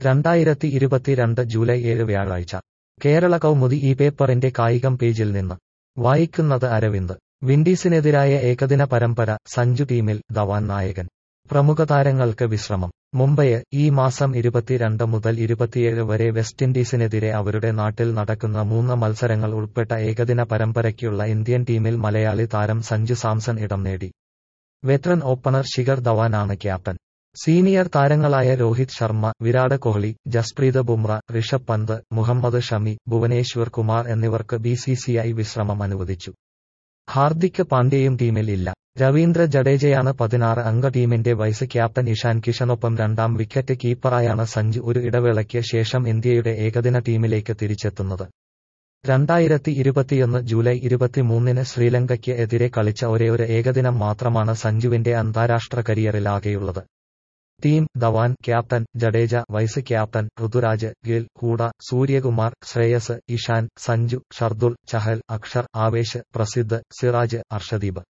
രണ്ടായിരത്തി ഇരുപത്തിരണ്ട് ജൂലൈ ഏഴ് വ്യാഴാഴ്ച കേരള കൗമുദി ഈ പേപ്പറിന്റെ കായികം പേജിൽ നിന്ന് വായിക്കുന്നത് അരവിന്ദ് വിൻഡീസിനെതിരായ ഏകദിന പരമ്പര സഞ്ജു ടീമിൽ ധവാൻ നായകൻ പ്രമുഖ താരങ്ങൾക്ക് വിശ്രമം മുംബൈ ഈ മാസം ഇരുപത്തിരണ്ട് മുതൽ ഇരുപത്തിയേഴ് വരെ വെസ്റ്റ് ഇൻഡീസിനെതിരെ അവരുടെ നാട്ടിൽ നടക്കുന്ന മൂന്ന് മത്സരങ്ങൾ ഉൾപ്പെട്ട ഏകദിന പരമ്പരയ്ക്കുള്ള ഇന്ത്യൻ ടീമിൽ മലയാളി താരം സഞ്ജു സാംസൺ ഇടം നേടി വെറ്ററൻ ഓപ്പണർ ശിഖർ ധവാനാണ് ക്യാപ്റ്റൻ സീനിയർ താരങ്ങളായ രോഹിത് ശർമ്മ വിരാട് കോഹ്ലി ജസ്പ്രീത് ബുംറ ഋഷഭ് പന്ത് മുഹമ്മദ് ഷമി ഭുവനേശ്വർ കുമാർ എന്നിവർക്ക് ബിസിസിഐ വിശ്രമം അനുവദിച്ചു ഹാർദിക് പാണ്ഡ്യയും ടീമിൽ ഇല്ല രവീന്ദ്ര ജഡേജയാണ് പതിനാറ് അംഗ ടീമിന്റെ വൈസ് ക്യാപ്റ്റൻ ഇഷാൻ കിഷനൊപ്പം രണ്ടാം വിക്കറ്റ് കീപ്പറായാണ് സഞ്ജു ഒരു ഇടവേളയ്ക്ക് ശേഷം ഇന്ത്യയുടെ ഏകദിന ടീമിലേക്ക് തിരിച്ചെത്തുന്നത് രണ്ടായിരത്തി ഇരുപത്തിയൊന്ന് ജൂലൈ ഇരുപത്തിമൂന്നിന് ശ്രീലങ്കയ്ക്ക് എതിരെ കളിച്ച ഒരേയൊരു ഏകദിനം മാത്രമാണ് സഞ്ജുവിന്റെ അന്താരാഷ്ട്ര കരിയറിലാകെയുള്ളത് team Dhawan captain Jadeja vice captain Ruturaj Gill Hooda Suryakumar Shreyas Ishan Sanju Shardul Chahal Axar Avesh Prasidh Siraj Arshdeep